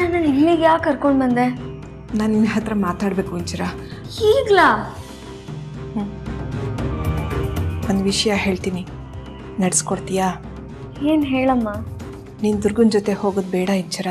ನನ್ನ ಇಲ್ಲಿಗೆ ಯಾಕೆ ಕರ್ಕೊಂಡು ಬಂದೆ ನಾನು ನಿನ್ನ ಹತ್ರ ಮಾತಾಡಬೇಕು ಇಂಚರ ಈಗ್ಲಾ ಒಂದು ವಿಷಯ ಹೇಳ್ತೀನಿ ನಡ್ಸ್ಕೊಡ್ತೀಯಾ ಏನು ಹೇಳಮ್ಮ ನೀನು ದುರ್ಗನ್ ಜೊತೆ ಹೋಗೋದು ಬೇಡ ಇಂಚರ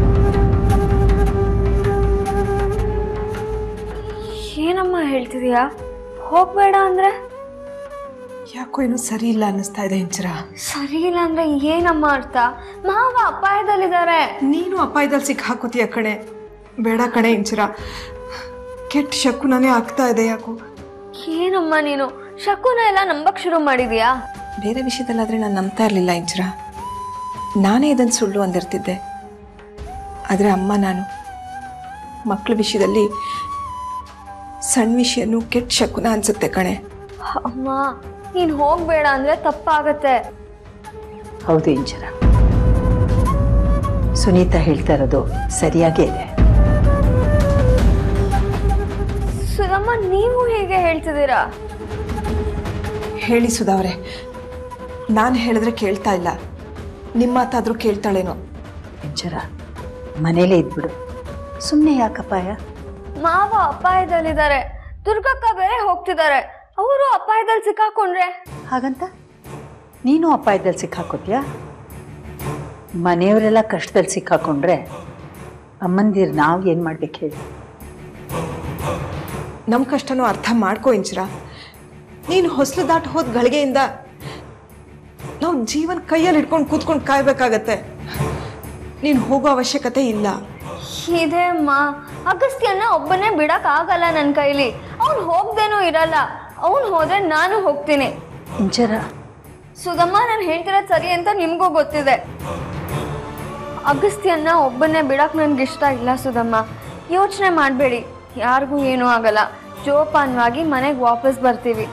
ಏನಮ್ಮ ಹೇಳ್ತಿದೀಯಾ ಹೋಗ್ಬೇಡ ಅಂದ್ರೆ ಯಾಕೋ ಏನೋ ಸರಿ ಇಲ್ಲ ಅನ್ನಿಸ್ತಾ ಇದೆ ಇಂಚರ ಸರಿ ಇಲ್ಲ ಅಂದ್ರೆ ಏನಮ್ಮ ಅರ್ಥ ಮಾವ ಅಪಾಯದಲ್ಲಿದ್ದಾರೆ ನೀನು ಅಪಾಯದಲ್ಲಿ ಸಿಕ್ಕ ಹಾಕೋತೀಯ ಕಣೆ ಬೇಡ ಕಣೆ ಇಂಚರ ಕೆಟ್ಟ ಶಕುನನೇ ಆಗ್ತಾ ಇದೆ ಯಾಕೋ ಏನಮ್ಮ ನೀನು ಶಕುನ ಎಲ್ಲ ನಂಬಕ್ ಶುರು ಮಾಡಿದ್ಯಾ ಬೇರೆ ವಿಷಯದಲ್ಲಾದರೆ ನಾನು ನಂಬ್ತಾ ಇರಲಿಲ್ಲ ಇಂಚರ ನಾನೇ ಇದನ್ನು ಸುಳ್ಳು ಅಂದಿರ್ತಿದ್ದೆ ಆದರೆ ಅಮ್ಮ ನಾನು ಮಕ್ಕಳ ವಿಷಯದಲ್ಲಿ ಸಣ್ಣ ವಿಷಯನೂ ಕೆಟ್ಟ ಶಕುನ ಅನ್ಸುತ್ತೆ ಕಣೆ ಅಮ್ಮ ನೀನ್ ಹೋಗ್ಬೇಡ ಅಂದ್ರೆ ತಪ್ಪಾಗತ್ತೆ ಹೌದು ಇಂಚರ ಸುನೀತಾ ಹೇಳ್ತಾ ಇರೋದು ಸರಿಯಾಗೇ ಇದೆ ಸುಧಮ್ಮ ನೀವು ಹೀಗೆ ಹೇಳ್ತಿದ್ದೀರಾ ಹೇಳಿ ಸುಧಾವ್ರೆ ನಾನು ಹೇಳಿದ್ರೆ ಕೇಳ್ತಾ ಇಲ್ಲ ನಿಮ್ಮ ಮಾತಾದರೂ ಕೇಳ್ತಾಳೇನೋ ಇಂಚರ ಮನೇಲೇ ಇದ್ಬಿಡು ಸುಮ್ಮನೆ ಯಾಕಪ್ಪಾಯ ಮಾವ ಅಪಾಯದಲ್ಲಿದ್ದಾರೆ ದುರ್ಗಕ್ಕ ಬೇರೆ ಹೋಗ್ತಿದ್ದಾರೆ ಅವರು ಅಪಾಯದಲ್ಲಿ ಸಿಕ್ಕಾಕೊಂಡ್ರೆ ಹಾಗಂತ ನೀನು ಅಪಾಯದಲ್ಲಿ ಸಿಕ್ಕಾಕೋತ್ಯಾ ಮನೆಯವರೆಲ್ಲ ಕಷ್ಟದಲ್ಲಿ ಸಿಕ್ಕಾಕೊಂಡ್ರೆ ಅಮ್ಮಂದಿರು ನಾವು ಏನು ಮಾಡ್ಬೇಕು ಹೇಳಿ ನಮ್ಮ ಕಷ್ಟನೂ ಅರ್ಥ ಮಾಡ್ಕೋ ಇಂಚರ ನೀನು ಹೊಸಲು ದಾಟ್ ಹೋದ ಗಳಿಗೆಯಿಂದ ನಾವು ಜೀವನ ಕೈಯಲ್ಲಿ ಇಟ್ಕೊಂಡು ಕೂತ್ಕೊಂಡು ಕಾಯ್ಬೇಕಾಗತ್ತೆ ನೀನು ಹೋಗೋ ಅವಶ್ಯಕತೆ ಇಲ್ಲ ಇದೆ ಅಮ್ಮ ಅಗಸ್ತ್ಯನ ಒಬ್ಬನೇ ಬಿಡಕ್ ಆಗಲ್ಲ ನನ್ನ ಕೈಲಿ ಅವ್ನು ಹೋಗ್ದೇನೂ ಇರಲ್ಲ ಅವ್ನು ಹೋದ್ರೆ ನಾನು ಹೋಗ್ತೀನಿ ಇಂಚರ ಸುಗಮ್ಮ ನಾನು ಹೇಳ್ತಿರೋದು ಸರಿ ಅಂತ ನಿಮಗೂ ಗೊತ್ತಿದೆ ಅಗಸ್ತ್ಯನ್ನ ಒಬ್ಬನ್ನೇ ಬಿಡಕ್ ನನ್ಗೆ ಇಷ್ಟ ಇಲ್ಲ ಸುಧಮ್ಮ ಯೋಚನೆ ಮಾಡಬೇಡಿ ಯಾರಿಗೂ ಏನೂ ಆಗಲ್ಲ ಜೋಪಾನವಾಗಿ ಮನೆಗೆ ವಾಪಸ್ ಬರ್ತೀವಿ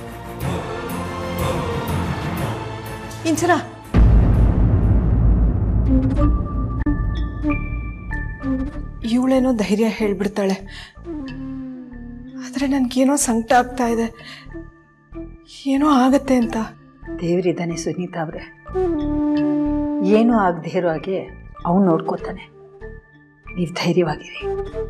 ಇಂಚರ ಇವಳೇನೋ ಧೈರ್ಯ ಹೇಳ್ಬಿಡ್ತಾಳೆ ಆದರೆ ನನಗೇನೋ ಸಂಕಟ ಆಗ್ತಾ ಇದೆ ಏನೋ ಆಗತ್ತೆ ಅಂತ ದೇವರಿದ್ದಾನೆ ಸುನೀತಾ ಅವರೇ ಏನೂ ಆಗದೆ ಇರೋ ಹಾಗೆ ಅವನು ನೋಡ್ಕೋತಾನೆ ನೀವು ಧೈರ್ಯವಾಗಿರಿ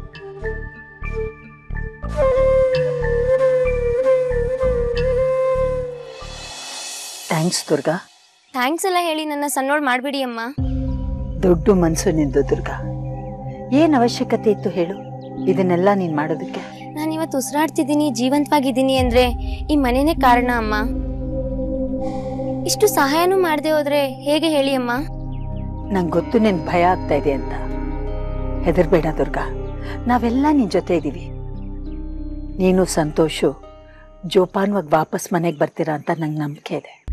ಥ್ಯಾಂಕ್ಸ್ ದುರ್ಗಾ ಥ್ಯಾಂಕ್ಸ್ ಎಲ್ಲ ಹೇಳಿ ನನ್ನ ಸಣ್ಣೋಳ್ ಮಾಡ್ಬಿಡಿ ಅಮ್ಮ ದೊಡ್ಡ ಮನಸ್ಸು ನಿಂದು ದುರ್ಗಾ ಏನು ಅವಶ್ಯಕತೆ ಇತ್ತು ಹೇಳು ಇದನ್ನೆಲ್ಲ ನೀನು ಮಾಡೋದಕ್ಕೆ ನಾನು ಇವತ್ತು ಉಸಿರಾಡ್ತಿದ್ದೀನಿ ಜೀವಂತವಾಗಿದ್ದೀನಿ ಅಂದ್ರೆ ಈ ಮನೆನೇ ಕಾರಣ ಅಮ್ಮ ಇಷ್ಟು ಸಹಾಯನೂ ಮಾಡದೆ ಹೋದ್ರೆ ಹೇಗೆ ಹೇಳಿ ಅಮ್ಮ ನಂಗೆ ಗೊತ್ತು ನಿನ್ ಭಯ ಆಗ್ತಾ ಇದೆ ಅಂತ ಹೆದರ್ಬೇಡ ದುರ್ಗಾ ನಾವೆಲ್ಲ ನಿನ್ ಜೊತೆ ಇದ್ದೀವಿ ನೀನು ಸಂತೋಷು ಜೋಪಾನವಾಗಿ ವಾಪಸ್ ಮನೆಗೆ ಬರ್ತೀರಾ ಅಂತ ನಂಗೆ ನಂಬಿಕೆ ಇದೆ